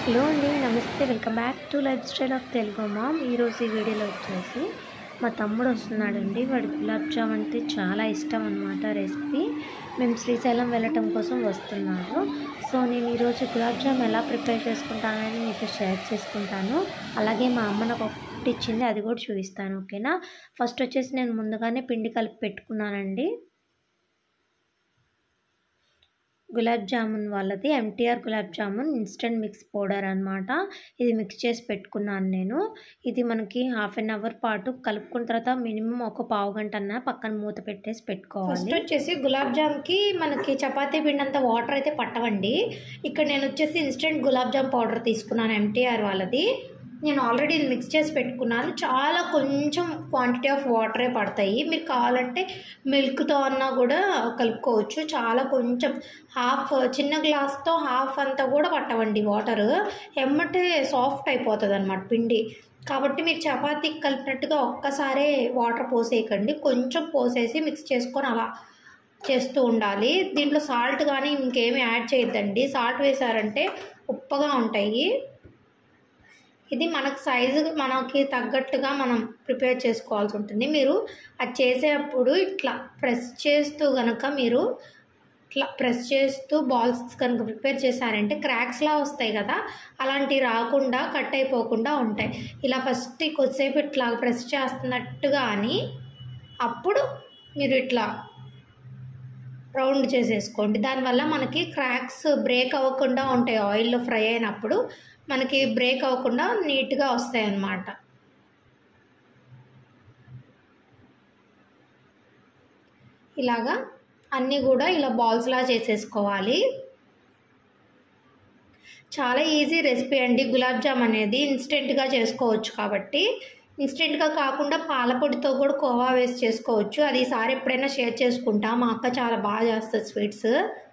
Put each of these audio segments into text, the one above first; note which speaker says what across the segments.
Speaker 1: hello అండి నమస్తే welcome back to lifestyle of Telugu mom ఈరోజు ఈ వీడియోలో వచ్చేసి మా తమ్ముడు వస్తున్నాడండి వాడి గులాబ్ జామ్ అంటే చాలా ఇష్టం అనమాట రెసిపీ మేము శ్రీశైలం వెళ్ళటం కోసం వస్తున్నాము సో నేను ఈరోజు గులాబ్ జామ్ ఎలా ప్రిపేర్ చేసుకుంటానని మీతో షేర్ చేసుకుంటాను అలాగే మా అమ్మ నాకు ఒకటి ఇచ్చింది అది కూడా చూపిస్తాను ఓకేనా ఫస్ట్ వచ్చేసి నేను ముందుగానే పిండి కలిపి పెట్టుకున్నానండి గులాబ్ జామున్ వాళ్ళది MTR gulab jamun instant mix powder అనమాట ఇది మిక్స్ చేసి పెట్టుకున్నాను నేను ఇది మనకి హాఫ్ అన్ అవర్ పాటు కలుపుకున్న తర్వాత మినిమం ఒక పావు గంట అన్న పక్కన మూత పెట్టేసి పెట్టుకోవాలి
Speaker 2: ఫస్ట్ వచ్చేసి గులాబ్ జామ్కి మనకి చపాతీ పిండి అంత వాటర్ అయితే పట్టవండి ఇక్కడ నేను వచ్చేసి ఇన్స్టెంట్ గులాబ్ జామ్ పౌడర్ తీసుకున్నాను ఎంటీఆర్ వాళ్ళది నేను ఆల్రెడీ మిక్స్ చేసి పెట్టుకున్నాను చాలా కొంచెం క్వాంటిటీ ఆఫ్ వాటరే పడతాయి మీరు కావాలంటే మిల్క్తో అన్నా కూడా కలుపుకోవచ్చు చాలా కొంచెం హాఫ్ చిన్న గ్లాస్తో హాఫ్ అంతా కూడా పట్టవండి వాటర్ ఎమ్మటే సాఫ్ట్ అయిపోతుంది అనమాట పిండి కాబట్టి మీరు చపాతీకి కలిపినట్టుగా ఒక్కసారే వాటర్ పోసేయకండి కొంచెం పోసేసి మిక్స్ చేసుకొని అలా చేస్తూ ఉండాలి దీంట్లో సాల్ట్ కానీ ఇంకేమీ యాడ్ చేయొద్దండి సాల్ట్ వేసారంటే ఉప్పగా ఉంటాయి ఇది మనకు సైజు మనకి తగ్గట్టుగా మనం ప్రిపేర్ చేసుకోవాల్సి ఉంటుంది మీరు అది చేసేటప్పుడు ఇట్లా ప్రెస్ చేస్తూ కనుక మీరు ఇట్లా ప్రెస్ చేస్తూ బాల్స్ కనుక ప్రిపేర్ చేశారంటే క్రాక్స్లా వస్తాయి కదా అలాంటివి రాకుండా కట్ అయిపోకుండా ఉంటాయి ఇలా ఫస్ట్ కొద్దిసేపు ఇట్లా ప్రెస్ చేస్తున్నట్టుగా అని అప్పుడు మీరు ఇట్లా రౌండ్ చేసేసుకోండి దానివల్ల మనకి క్రాక్స్ బ్రేక్ అవ్వకుండా ఉంటాయి ఆయిల్లో ఫ్రై అయినప్పుడు మనకి బ్రేక్ అవ్వకుండా నీట్గా వస్తాయి అన్నమాట ఇలాగా అన్నీ కూడా ఇలా బాల్స్లా చేసేసుకోవాలి చాలా ఈజీ రెసిపీ అండి గులాబ్ జామ్ అనేది ఇన్స్టెంట్గా చేసుకోవచ్చు కాబట్టి ఇన్స్టెంట్గా కాకుండా పాలపొడితో కూడా కోవా వేసి చేసుకోవచ్చు అది ఈసారి ఎప్పుడైనా షేర్ చేసుకుంటా మా అక్క చాలా బాగా చేస్తుంది స్వీట్స్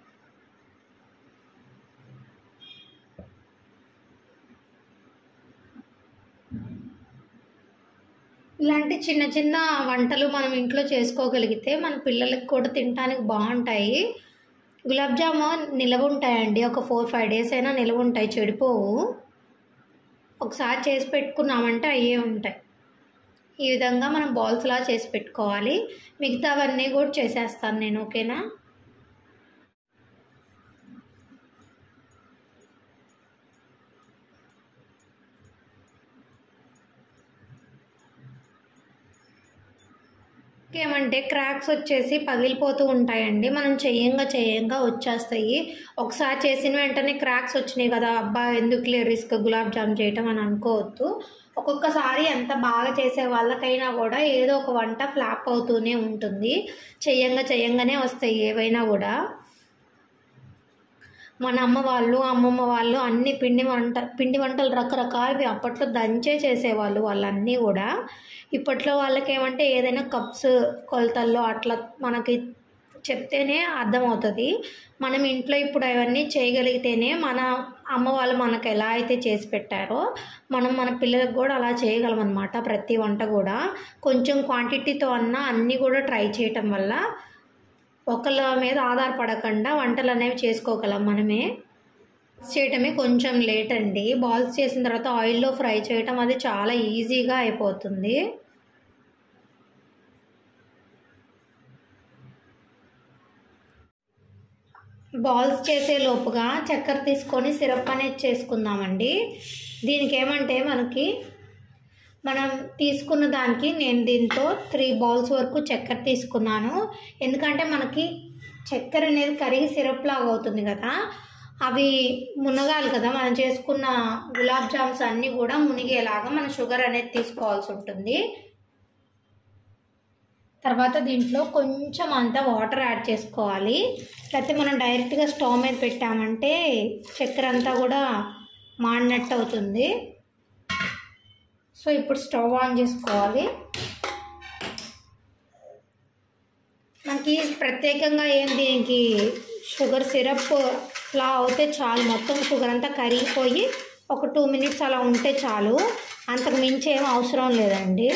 Speaker 2: ఇలాంటి చిన్న చిన్న వంటలు మనం ఇంట్లో చేసుకోగలిగితే మన పిల్లలకి కూడా తినడానికి బాగుంటాయి గులాబ్ జామున్ నిలవ ఉంటాయండి ఒక ఫోర్ ఫైవ్ డేస్ అయినా నిలవ ఉంటాయి చెడిపోవు ఒకసారి చేసి పెట్టుకున్నామంటే అయ్యే ఉంటాయి ఈ విధంగా మనం బాల్స్లా చేసి పెట్టుకోవాలి మిగతావన్నీ కూడా చేసేస్తాను నేను ఓకేనా ఏమంటే క్రాక్స్ వచ్చేసి పగిలిపోతూ ఉంటాయండి మనం చెయ్యంగా చెయ్యంగా వచ్చేస్తాయి ఒకసారి చేసిన వెంటనే క్రాక్స్ వచ్చినాయి కదా అబ్బా ఎందుకులే రిస్క్ గులాబ్ జామ్ చేయటం అని అనుకోవద్దు ఒక్కొక్కసారి ఎంత బాగా చేసే వాళ్ళకైనా కూడా ఏదో ఒక వంట ఫ్లాప్ అవుతూనే ఉంటుంది చెయ్యంగా చెయ్యంగానే వస్తాయి ఏవైనా కూడా మన అమ్మ వాళ్ళు అమ్మమ్మ వాళ్ళు అన్ని పిండి వంట పిండి వంటలు రకరకాలవి అప్పట్లో దంచే చేసేవాళ్ళు వాళ్ళన్నీ కూడా ఇప్పట్లో వాళ్ళకి ఏమంటే ఏదైనా కప్స్ కొలతల్లో అట్లా మనకి చెప్తేనే అర్థమవుతుంది మనం ఇంట్లో ఇప్పుడు అవన్నీ చేయగలిగితేనే మన అమ్మ వాళ్ళు మనకు ఎలా అయితే చేసి పెట్టారో మనం మన పిల్లలకు కూడా అలా చేయగలం అనమాట ప్రతి వంట కూడా కొంచెం క్వాంటిటీతో అన్నా అన్నీ కూడా ట్రై చేయటం వల్ల ఒకళ్ళ మీద ఆధారపడకుండా వంటలు అనేవి చేసుకోగలం మనమే చేయటమే కొంచెం లేట్ అండి బాల్స్ చేసిన తర్వాత ఆయిల్లో ఫ్రై చేయటం అది చాలా ఈజీగా అయిపోతుంది బాల్స్ చేసే లోపుగా చక్కెర తీసుకొని సిరప్ అనేది చేసుకుందామండి దీనికి ఏమంటే మనకి మనం తీసుకున్న దానికి నేను దీంతో త్రీ బౌల్స్ వరకు చక్కెర తీసుకున్నాను ఎందుకంటే మనకి చక్కెర అనేది కరిగి సిరప్ లాగా అవుతుంది కదా అవి మునగాలి కదా మనం చేసుకున్న గులాబ్ జామ్స్ అన్నీ కూడా మునిగేలాగా మనం షుగర్ అనేది తీసుకోవాల్సి ఉంటుంది తర్వాత దీంట్లో కొంచెం అంతా వాటర్ యాడ్ చేసుకోవాలి లేకపోతే మనం డైరెక్ట్గా స్టవ్ మీద పెట్టామంటే చక్కెర అంతా కూడా మాడినట్టు అవుతుంది సో ఇప్పుడు స్టవ్ ఆన్ చేసుకోవాలి మనకి ప్రత్యేకంగా ఏం దీనికి షుగర్ సిరప్ లా అవుతే చాలు మొత్తం షుగర్ అంతా కరిగిపోయి ఒక టూ మినిట్స్ అలా ఉంటే చాలు అంతకు మించి ఏం అవసరం లేదండి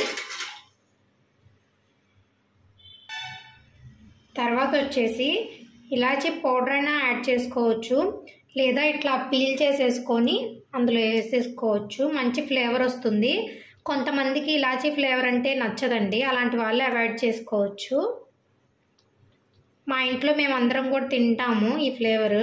Speaker 2: తర్వాత వచ్చేసి ఇలాచీ పౌడర్ అయినా యాడ్ చేసుకోవచ్చు లేదా ఇట్లా పీల్ చేసేసుకొని అందులో వేసేసుకోవచ్చు మంచి ఫ్లేవర్ వస్తుంది కొంతమందికి ఇలాచీ ఫ్లేవర్ అంటే నచ్చదండి అలాంటి వాళ్ళు అవాయిడ్ చేసుకోవచ్చు మా ఇంట్లో మేము అందరం కూడా తింటాము ఈ ఫ్లేవర్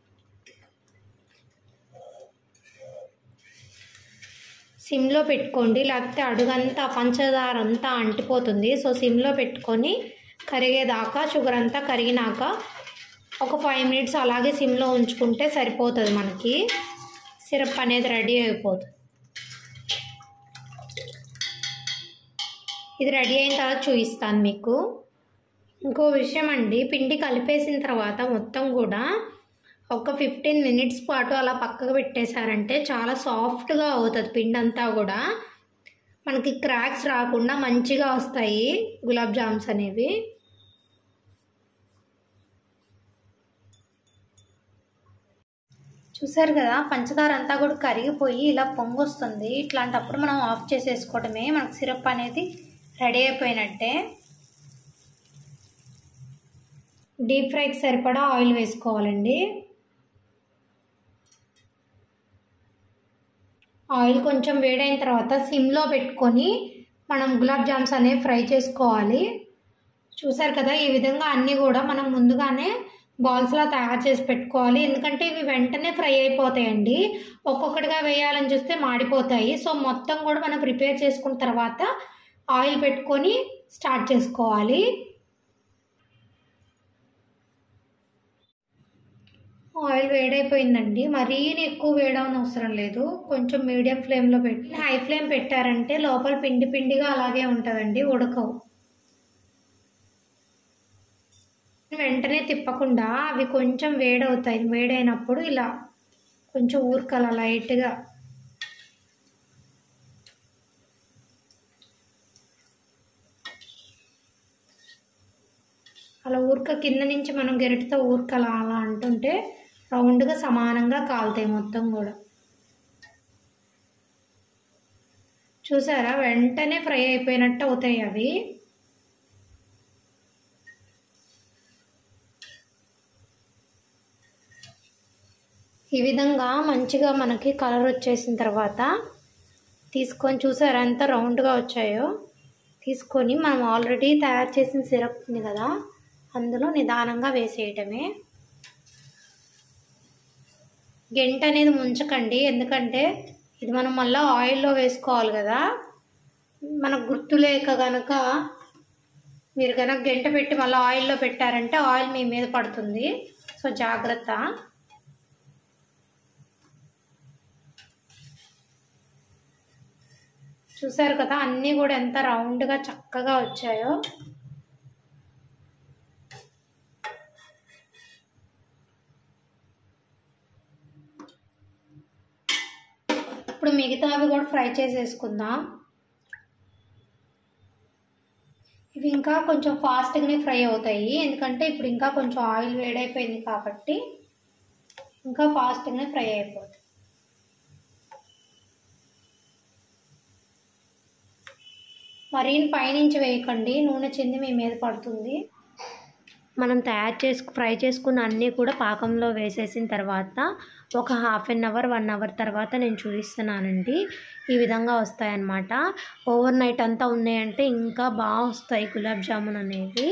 Speaker 2: సిమ్లో పెట్టుకోండి లేకపోతే అడుగంతా పంచదార అంతా అంటిపోతుంది సో సిమ్లో పెట్టుకొని కరిగేదాకా షుగర్ అంతా కరిగినాక ఒక ఫైవ్ మినిట్స్ అలాగే సిమ్లో ఉంచుకుంటే సరిపోతుంది మనకి సిరప్ అనేది రెడీ అయిపోతుంది ఇది రెడీ అయిన తర్వాత చూపిస్తాను మీకు ఇంకో విషయం అండి పిండి కలిపేసిన తర్వాత మొత్తం కూడా ఒక ఫిఫ్టీన్ మినిట్స్ పాటు అలా పక్కకు పెట్టేశారంటే చాలా సాఫ్ట్గా అవుతుంది పిండి అంతా కూడా మనకి క్రాక్స్ రాకుండా మంచిగా వస్తాయి గులాబ్ జామ్స్ అనేవి చూసారు కదా పంచదార అంతా కూడా కరిగిపోయి ఇలా పొంగు వస్తుంది ఇట్లాంటప్పుడు మనం ఆఫ్ చేసేసుకోవడమే మనకు సిరప్ అనేది రెడీ అయిపోయినట్టే డీప్ ఫ్రైకి సరిపడా ఆయిల్ వేసుకోవాలండి ఆయిల్ కొంచెం వేడైన తర్వాత సిమ్లో పెట్టుకొని మనం గులాబ్ జామ్స్ అనేవి ఫ్రై చేసుకోవాలి చూసారు కదా ఈ విధంగా అన్నీ కూడా మనం ముందుగానే బాల్స్లా తయారు చేసి పెట్టుకోవాలి ఎందుకంటే ఇవి వెంటనే ఫ్రై అయిపోతాయండి ఒక్కొక్కటిగా వేయాలని చూస్తే మాడిపోతాయి సో మొత్తం కూడా మనం ప్రిపేర్ చేసుకున్న తర్వాత ఆయిల్ పెట్టుకొని స్టార్ట్ చేసుకోవాలి ఆయిల్ వేడైపోయిందండి మరీ ఎక్కువ వేడవని అవసరం లేదు కొంచెం మీడియం ఫ్లేమ్లో పెట్టి హై ఫ్లేమ్ పెట్టారంటే లోపల పిండి పిండిగా అలాగే ఉంటుందండి ఉడకవు వెంటనే తిప్పకుండా అవి కొంచెం వేడవుతాయి వేడైనప్పుడు ఇలా కొంచెం ఊరకల లైట్గా అలా ఊరక కింద నుంచి మనం గెరటితో ఊరకల అలా అంటుంటే రౌండ్గా సమానంగా కాలుతాయి మొత్తం కూడా చూసారా వెంటనే ఫ్రై అయిపోయినట్టు అవుతాయి అవి ఈ విధంగా మంచిగా మనకి కలర్ వచ్చేసిన తర్వాత తీసుకొని చూసారా ఎంత రౌండ్గా వచ్చాయో తీసుకొని మనం ఆల్రెడీ తయారు చేసిన సిరప్ ఉంది కదా అందులో నిదానంగా వేసేయటమే గెంట అనేది ముంచకండి ఎందుకంటే ఇది మనం మళ్ళీ ఆయిల్లో వేసుకోవాలి కదా మనకు గుర్తు లేక కనుక మీరు కనుక గంట పెట్టి మళ్ళీ ఆయిల్లో పెట్టారంటే ఆయిల్ మీ మీద పడుతుంది సో జాగ్రత్త చూసారు కదా అన్నీ కూడా ఎంత రౌండ్గా చక్కగా వచ్చాయో ఇప్పుడు మిగతావి కూడా ఫ్రై చేసేసుకుందాం ఇవి ఇంకా కొంచెం ఫాస్ట్గానే ఫ్రై అవుతాయి ఎందుకంటే ఇప్పుడు ఇంకా కొంచెం ఆయిల్ వేడైపోయింది కాబట్టి ఇంకా ఫాస్ట్గానే ఫ్రై అయిపోతుంది మరీ పైనుంచి వేయకండి నూనె చింది మీ మీద పడుతుంది
Speaker 1: మనం తయారు చేసు ఫ్రై చేసుకున్న అన్నీ కూడా పాకంలో వేసేసిన తర్వాత ఒక half an hour one hour తర్వాత నేను చూపిస్తున్నానండి ఈ విధంగా వస్తాయన్నమాట ఓవర్ నైట్ అంతా ఉన్నాయంటే ఇంకా బాగా వస్తాయి గులాబ్ జామున్ అనేవి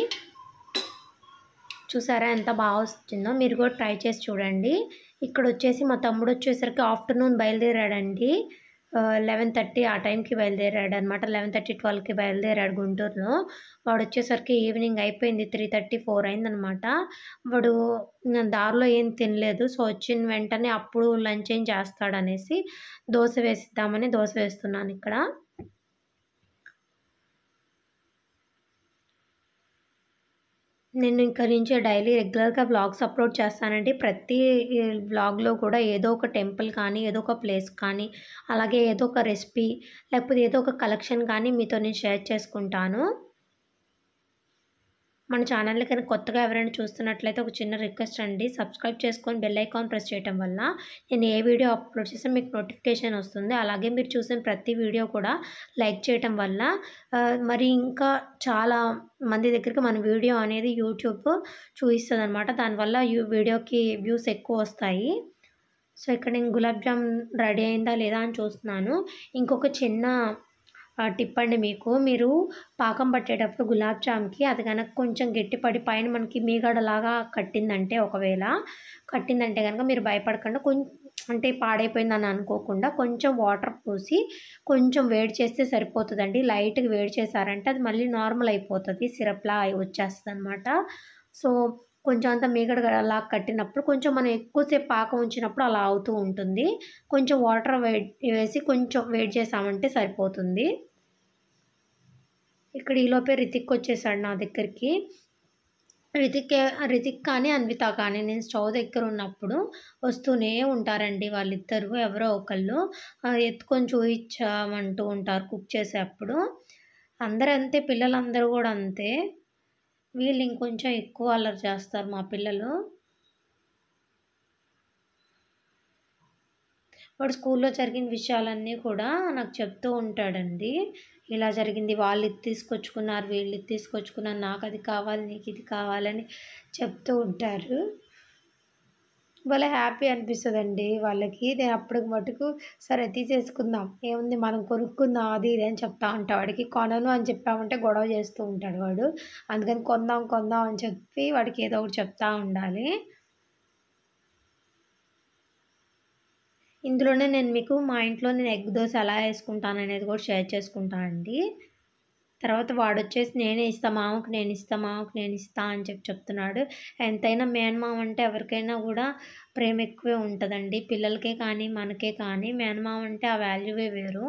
Speaker 1: చూసారా ఎంత బాగా వస్తుందో మీరు కూడా ట్రై చేసి చూడండి ఇక్కడ వచ్చేసి మా తమ్ముడు వచ్చేసరికి ఆఫ్టర్నూన్ బయలుదేరాడండి లెవెన్ థర్టీ ఆ టైంకి బయలుదేరాడు అనమాట లెవెన్ థర్టీ ట్వెల్వ్కి బయలుదేరాడు గుంటూరులో వాడు వచ్చేసరికి ఈవినింగ్ అయిపోయింది త్రీ థర్టీ ఫోర్ అయిందనమాట వాడు దారిలో ఏం తినలేదు సో వచ్చిన వెంటనే అప్పుడు లంచ్ ఏం చేస్తాడనేసి దోశ వేసిద్దామని దోశ వేస్తున్నాను ఇక్కడ నేను ఇంకా నుంచి డైలీ రెగ్యులర్గా వ్లాగ్స్ అప్లోడ్ చేస్తానండి ప్రతి వ్లాగ్లో కూడా ఏదో ఒక టెంపుల్ కానీ ఏదో ఒక ప్లేస్ కానీ అలాగే ఏదో ఒక రెసిపీ లేకపోతే ఏదో ఒక కలెక్షన్ కానీ మీతో నేను షేర్ చేసుకుంటాను మన ఛానల్ని కనుక కొత్తగా ఎవరైనా చూస్తున్నట్లయితే ఒక చిన్న రిక్వెస్ట్ అండి సబ్స్క్రైబ్ చేసుకొని బెల్ ఐకాన్ ప్రెస్ చేయడం వల్ల నేను ఏ వీడియో అప్లోడ్ చేస్తే మీకు నోటిఫికేషన్ వస్తుంది అలాగే మీరు చూసిన ప్రతి వీడియో కూడా లైక్ చేయటం వల్ల ఆ, మరి ఇంకా చాలా మంది దగ్గరికి మన వీడియో అనేది యూట్యూబ్ చూపిస్తుంది అనమాట దానివల్ల యూ వీడియోకి వ్యూస్ ఎక్కువ వస్తాయి సో ఇక్కడ నేను గులాబ్ జామ్ రెడీ అయిందా లేదా అని చూస్తున్నాను ఇంకొక చిన్న ఆ, టిప్ అండి మీకు మీరు పాకం పట్టేటప్పుడు గులాబ్ జామ్కి అది కనుక కొంచెం గట్టిపడి పైన మనకి మీగడలాగా కట్టిందంటే ఒకవేళ కట్టిందంటే కనుక మీరు భయపడకుండా కొంచెం అంటే పాడైపోయిందని అనుకోకుండా కొంచెం వాటర్ పోసి కొంచెం వేడి చేస్తే సరిపోతుందండి లైట్గా వేడి చేశారంటే అది మళ్ళీ నార్మల్ అయిపోతుంది సిరప్లా వచ్చేస్తుంది అనమాట సో కొంచెం అంత మీగడ అలా కట్టినప్పుడు కొంచెం మనం ఎక్కువసేపు పాకం ఉంచినప్పుడు అలా అవుతూ ఉంటుంది కొంచెం వాటర్ వేడి వేసి కొంచెం వేడి చేసామంటే సరిపోతుంది ఇక్కడ ఈలోపే రితిక్ వచ్చేసాడు నా దగ్గరికి రితిక్ రితిక్ కానీ అన్విత కానీ నేను స్టవ్ దగ్గర ఉన్నప్పుడు వస్తూనే ఉంటారండి వాళ్ళిద్దరు ఎవరో ఒకళ్ళు ఆ, ఎత్తుకొని చూయించామంటూ ఉంటారు కుక్ చేసేటప్పుడు అందరూ అంతే పిల్లలందరూ కూడా అంతే వీళ్ళు ఇంకొంచెం ఎక్కువ అల్లరి చేస్తారు మా పిల్లలు వాడు స్కూల్లో జరిగిన విషయాలన్నీ కూడా నాకు చెప్తూ ఉంటాడండి ఇలా జరిగింది వాళ్ళు ఇది తీసుకొచ్చుకున్నారు వీళ్ళు ఇది తీసుకొచ్చుకున్నారు నాకు అది కావాలి నీకు ఇది కావాలని చెప్తూ ఉంటారు భలే హ్యాపీ అనిపిస్తుందండి వాళ్ళకి నేను అప్పుడు మటుకు సరే తీసేసుకుందాం ఏముంది మనం కొనుక్కుందాం అది ఇది అని చెప్తా ఉంటా వాడికి కొనను అని చెప్పామంటే గొడవ చేస్తూ ఉంటాడు వాడు అందుకని కొందాం కొందాం అని చెప్పి వాడికి ఏదో ఒకటి చెప్తా ఉండాలి ఇందులోనే నేను మీకు మా ఇంట్లో నేను ఎగ్ దోశ ఎలా వేసుకుంటాను అనేది కూడా షేర్ చేసుకుంటానండి తర్వాత వాడు వచ్చేసి నేనే ఇస్తా మామకు నేను ఇస్తా మామకు నేను ఇస్తా అని చెప్పి చెప్తున్నాడు ఎంతైనా మేనమామ అంటే ఎవరికైనా కూడా ప్రేమ ఎక్కువే ఉంటుందండి పిల్లలకే కానీ మనకే కానీ మేనమామ అంటే ఆ వాల్యూవే వేరు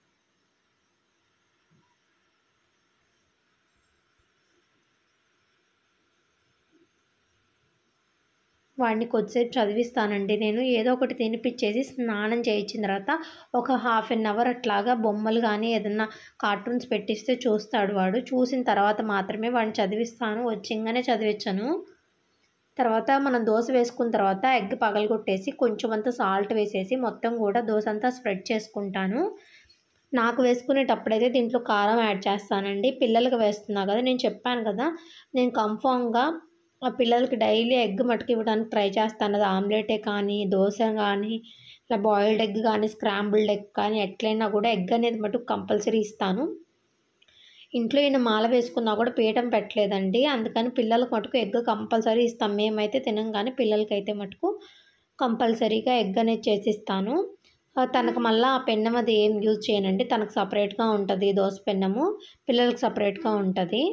Speaker 1: వాడిని కొద్దిసేపు చదివిస్తానండి నేను ఏదో ఒకటి తినిపించేసి స్నానం చేయించిన తర్వాత ఒక హాఫ్ అన్ అవర్ అట్లాగా బొమ్మలు కానీ ఏదన్నా కార్టూన్స్ పెట్టిస్తే చూస్తాడు వాడు చూసిన తర్వాత మాత్రమే వాడిని చదివిస్తాను వచ్చింగానే చదివించను తర్వాత మనం దోశ వేసుకున్న తర్వాత ఎగ్ పగలగొట్టేసి కొంచెం అంత సాల్ట్ వేసేసి మొత్తం కూడా దోశ అంతా స్ప్రెడ్ చేసుకుంటాను నాకు వేసుకునేటప్పుడైతే దీంట్లో కారం యాడ్ చేస్తానండి పిల్లలకి వేస్తున్నా కదా నేను చెప్పాను కదా నేను కన్ఫామ్గా ఆ పిల్లలకి డైలీ ఎగ్ మటుకు ఇవ్వడానికి ట్రై చేస్తాను అది ఆమ్లెటే కానీ దోశ కానీ ఇలా బాయిల్డ్ ఎగ్ కానీ స్క్రాంబుల్డ్ ఎగ్ కానీ ఎట్లయినా కూడా ఎగ్ అనేది మటుకు కంపల్సరీ ఇస్తాను ఇంట్లో ఈయన మాల వేసుకున్నా కూడా పీఠం పెట్టలేదండి అందుకని పిల్లలకు మటుకు ఎగ్ కంపల్సరీ ఇస్తాం మేమైతే తినం కానీ పిల్లలకైతే మటుకు కంపల్సరీగా ఎగ్ అనేది చేసిస్తాను ఆ, తనకు మళ్ళీ ఆ పెన్నం అది ఏం యూజ్ చేయనండి తనకు సపరేట్గా ఉంటుంది దోశ పెన్నము పిల్లలకు సపరేట్గా ఉంటుంది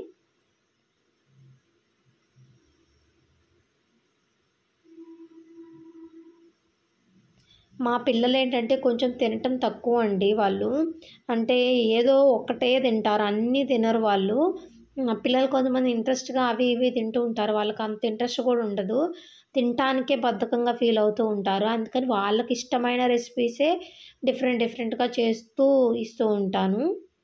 Speaker 1: మా పిల్లలు ఏంటంటే కొంచెం తినటం తక్కువ అండి వాళ్ళు అంటే ఏదో ఒక్కటే తింటారు అన్నీ తినరు వాళ్ళు ఆ, పిల్లలు కొంతమంది ఇంట్రెస్ట్గా అవి ఇవి తింటూ ఉంటారు వాళ్ళకి అంత ఇంట్రెస్ట్ కూడా ఉండదు తినటానికే బద్ధకంగా ఫీల్ అవుతూ ఉంటారు అందుకని వాళ్ళకి ఇష్టమైన రెసిపీసే డిఫరెంట్ డిఫరెంట్గా చేస్తూ ఇస్తూ ఉంటాను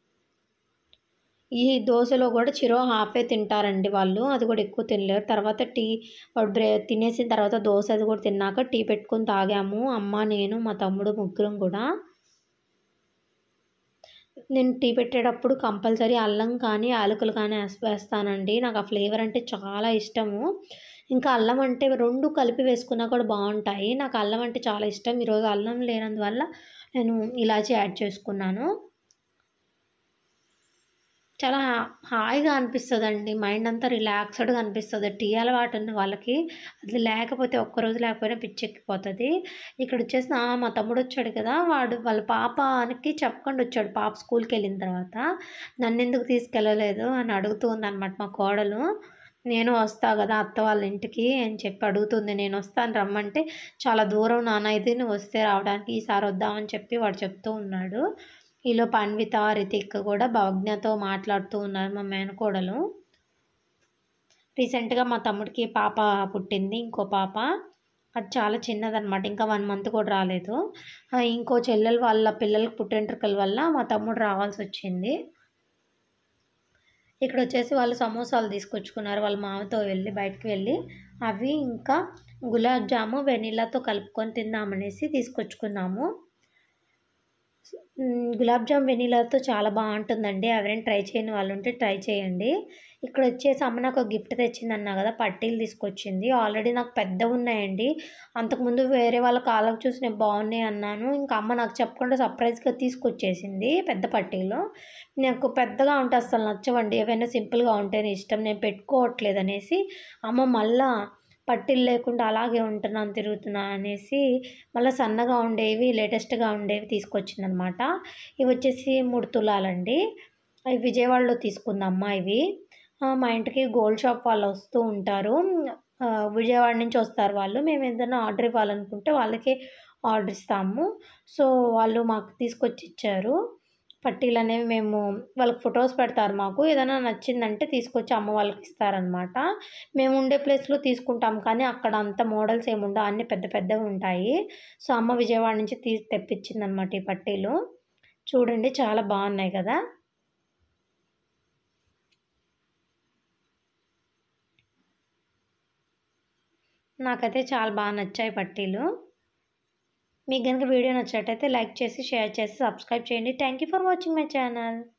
Speaker 1: ఈ దోశలో కూడా చిరో హాఫే తింటారండి వాళ్ళు అది కూడా ఎక్కువ తినలేరు తర్వాత టీ వాడు బ్రే తినేసిన తర్వాత దోశ అది కూడా తిన్నాక టీ పెట్టుకొని తాగాము అమ్మ నేను మా తమ్ముడు ముగ్గురం కూడా నేను టీ పెట్టేటప్పుడు కంపల్సరీ అల్లం కానీ యాలకులు కానీ వేస్- వేస్తానండి నాకు ఆ ఫ్లేవర్ అంటే చాలా ఇష్టము ఇంకా అల్లం అంటే రెండు కలిపి వేసుకున్నా కూడా బాగుంటాయి నాకు అల్లం అంటే చాలా ఇష్టం ఈరోజు అల్లం లేనందువల్ల నేను ఇలాచి యాడ్ చేసుకున్నాను చాలా హా- హాయిగా అనిపిస్తుందండి మైండ్ అంతా రిలాక్స్డ్గా అనిపిస్తుంది టీ అలవాటు ఉన్న వాళ్ళకి అది లేకపోతే ఒక్కరోజు లేకపోయినా పిచ్చెక్కిపోతుంది ఇక్కడ వచ్చేసి నా మా తమ్ముడు వచ్చాడు కదా వాడు వాళ్ళ పాపకి చెప్పకుండా వచ్చాడు పాప స్కూల్కి వెళ్ళిన తర్వాత నన్ను ఎందుకు తీసుకెళ్ళలేదు అని అడుగుతుంది అనమాట మా కోడలు నేను వస్తా కదా అత్త వాళ్ళ ఇంటికి అని చెప్పి అడుగుతుంది నేను వస్తాను రమ్మంటే చాలా దూరం నాన్న ఇది నువ్వు వస్తే రావడానికి ఈసారి వద్దామని చెప్పి వాడు చెప్తూ ఉన్నాడు ఈలో అన్విత రితిక్ కూడా భవజ్ఞతో మాట్లాడుతూ ఉన్నారు మా మేనకోడలు రీసెంట్గా మా తమ్ముడికి పాప పుట్టింది ఇంకో పాప అది చాలా చిన్నదనమాట ఇంకా వన్ మంత్ కూడా రాలేదు ఆ, ఇంకో చెల్లెలు వాళ్ళ పిల్లలకి పుట్టెంట్రుకల వల్ల మా తమ్ముడు రావాల్సి వచ్చింది ఇక్కడ వచ్చేసి వాళ్ళు సమోసాలు తీసుకొచ్చుకున్నారు వాళ్ళ మామతో వెళ్ళి బయటకు వెళ్ళి అవి ఇంకా గులాబ్ జాము వెనీలాతో కలుపుకొని తిందామనేసి తీసుకొచ్చుకున్నాము మ్, గులాబ్ జామ్ వెనీలాతో చాలా బాగుంటుందండి ఎవరైనా ట్రై చేయని వాళ్ళు ఉంటే ట్రై చేయండి ఇక్కడ వచ్చేసి అమ్మ నాకు ఒక గిఫ్ట్ తెచ్చింది అన్నా కదా పట్టీలు తీసుకొచ్చింది ఆల్రెడీ నాకు పెద్దవి ఉన్నాయండి అంతకుముందు వేరే వాళ్ళ కాళ్ళకు చూసి నేను బాగున్నాయి అన్నాను ఇంకా అమ్మ నాకు చెప్పకుండా సర్ప్రైజ్గా తీసుకొచ్చేసింది పెద్ద పట్టీలు నాకు పెద్దగా ఉంటే అసలు నచ్చవండి ఏవైనా సింపుల్గా ఉంటేనే ఇష్టం నేను పెట్టుకోవట్లేదు అనేసి అమ్మ మళ్ళా పట్టీలు లేకుండా అలాగే ఉంటున్నాను తిరుగుతున్నా అనేసి మళ్ళీ సన్నగా ఉండేవి లేటెస్ట్గా ఉండేవి తీసుకొచ్చింది అనమాట ఇవి వచ్చేసి మూడు తులాలండి అవి విజయవాడలో తీసుకుందమ్మా ఇవి ఆ, మా ఇంటికి గోల్డ్ షాప్ వాళ్ళు వస్తూ ఉంటారు ఆ, విజయవాడ నుంచి వస్తారు వాళ్ళు మేము ఏదైనా ఆర్డర్ ఇవ్వాలనుకుంటే వాళ్ళకి ఆర్డర్ ఇస్తాము సో వాళ్ళు మాకు తీసుకొచ్చి ఇచ్చారు పట్టీలు అనేవి మేము వాళ్ళకి ఫొటోస్ పెడతారు మాకు ఏదైనా నచ్చిందంటే తీసుకొచ్చి అమ్మ వాళ్ళకి ఇస్తారనమాట మేము ఉండే ప్లేస్లో తీసుకుంటాం కానీ అక్కడ అంత మోడల్స్ ఏమి ఉండవు అన్నీ పెద్ద పెద్దవి ఉంటాయి సో అమ్మ విజయవాడ నుంచి తీసి తెప్పించింది అనమాట ఈ పట్టీలు చూడండి చాలా బాగున్నాయి కదా నాకైతే చాలా బాగా నచ్చాయి పట్టీలు మీకు కనుక వీడియో నచ్చినట్టయితే లైక్ చేసి షేర్ చేసి సబ్స్క్రైబ్ చేయండి thank you for watching my channel